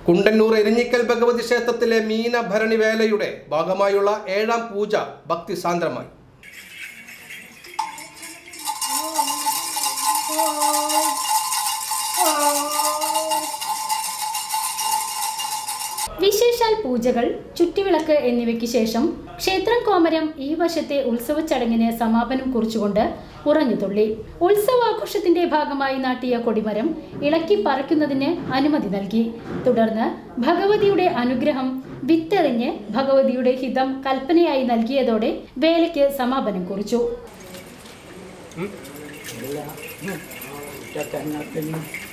കുണ്ടന്നൂർ എരിഞ്ഞിക്കൽ ഭഗവതി ക്ഷേത്രത്തിലെ മീനഭരണി വേലയുടെ ഭാഗമായുള്ള ഏഴാം പൂജ ഭക്തിസാന്ദ്രമായി വിശേഷാൽ പൂജകൾ ചുറ്റുവിളക്ക് എന്നിവയ്ക്ക് ശേഷം ക്ഷേത്രം കോമരം ഈ വർഷത്തെ ഉത്സവ ചടങ്ങിന് സമാപനം കുറിച്ചുകൊണ്ട് ഉറഞ്ഞുതുള്ളി ഉത്സവാഘോഷത്തിന്റെ ഭാഗമായി നാട്ടിയ കൊടിമരം ഇളക്കി പറിക്കുന്നതിന് അനുമതി നൽകി തുടർന്ന് ഭഗവതിയുടെ അനുഗ്രഹം വിത്തെറിഞ്ഞ് ഭഗവതിയുടെ ഹിതം കൽപ്പനയായി നൽകിയതോടെ വേലയ്ക്ക് സമാപനം കുറിച്ചു ചക്കങ്ങത്തിന്